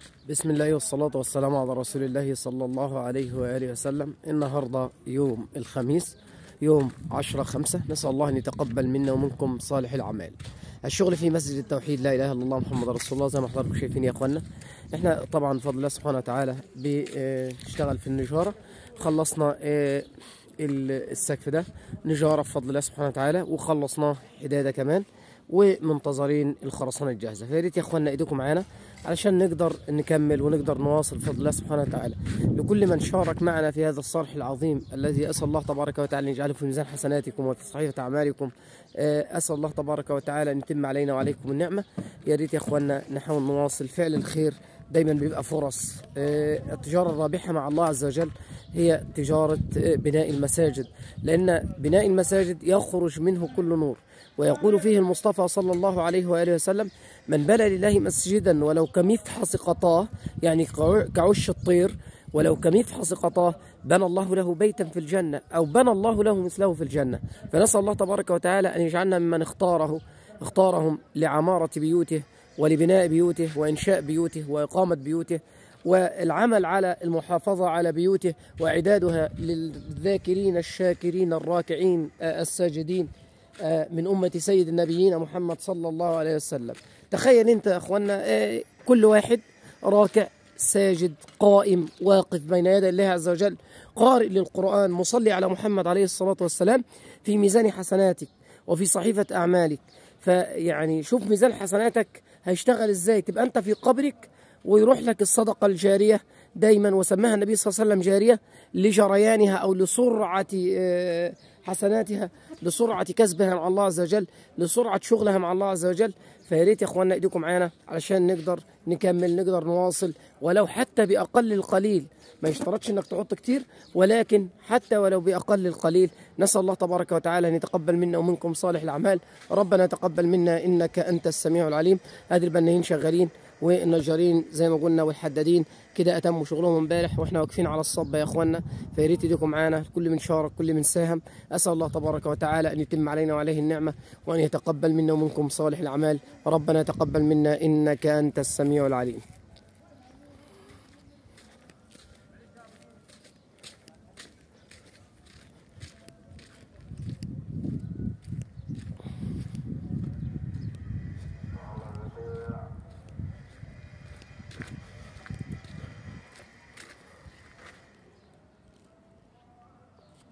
بسم الله والصلاة والسلام على رسول الله صلى الله عليه وآله وسلم النهاردة يوم الخميس يوم عشرة خمسة نسأل الله أن يتقبل منا ومنكم صالح الأعمال الشغل في مسجد التوحيد لا إله إلا الله محمد رسول الله زي ما حضراتكم شايفين يا أخوانا احنا طبعا بفضل الله سبحانه وتعالى بنشتغل في النجارة خلصنا آه، ال- السقف ده نجارة بفضل الله سبحانه وتعالى وخلصناه حدادة كمان ومنتظرين الخرسانة الجاهزة فيا ريت يا اخوانا ايديكم معانا علشان نقدر نكمل ونقدر نواصل بفضل الله سبحانه وتعالى لكل من شارك معنا في هذا الصرح العظيم الذي اسال الله تبارك وتعالى ان يجعله في ميزان حسناتكم وفي صحيفه اعمالكم آه، اسال الله تبارك وتعالى ان يتم علينا وعليكم النعمه يا ريت يا اخوانا نحاول نواصل فعل الخير دايما بيبقى فرص آه، التجاره الرابحه مع الله عز وجل هي تجاره آه، بناء المساجد لان بناء المساجد يخرج منه كل نور ويقول فيه المصطفى صلى الله عليه واله وسلم من بنى لله مسجدا ولو كمفحص قطاه يعني كع- كعش الطير ولو كمفحص قطاه بنى الله له بيتا في الجنه او بنى الله له مثله في الجنه فنسال الله تبارك وتعالى ان يجعلنا ممن اختاره اختارهم لعماره بيوته ولبناء بيوته وانشاء بيوته واقامه بيوته والعمل على المحافظه على بيوته واعدادها للذاكرين الشاكرين الراكعين آه، الساجدين آه، من أمة سيد النبيين محمد صلى الله عليه وسلم تخيل أنت يا أخوانا آه، كل واحد راكع ساجد قائم واقف بين يدي الله عز وجل قارئ للقرآن مصلي على محمد عليه الصلاة والسلام في ميزان حسناتك وفي صحيفة أعمالك فيعني شوف ميزان حسناتك هيشتغل ازاي تبقى انت في قبرك ويروح لك الصدقة الجارية دايما وسماها النبي صلى الله عليه وسلم جارية لجريانها أو لسرعة آه، حسناتها لسرعة كسبها مع الله عز وجل لسرعة شغلها مع الله عز وجل فيا ريت يا اخوانا ايديكم معانا علشان نقدر نكمل نقدر نواصل ولو حتى بأقل القليل ما يشترطش انك تحط كتير ولكن حتى ولو باقل القليل نسال الله تبارك وتعالى ان يتقبل منا ومنكم صالح الاعمال ربنا تقبل منا انك انت السميع العليم هذه البنايين شغالين والنجارين زي ما قلنا والحدادين كده اتموا شغلهم امبارح واحنا واقفين على الصبه يا اخوانا فيا ريت ايديكم معانا كل من شارك كل من ساهم اسال الله تبارك وتعالى ان يتم علينا وعليه النعمه وان يتقبل منا ومنكم صالح الاعمال ربنا تقبل منا انك انت السميع العليم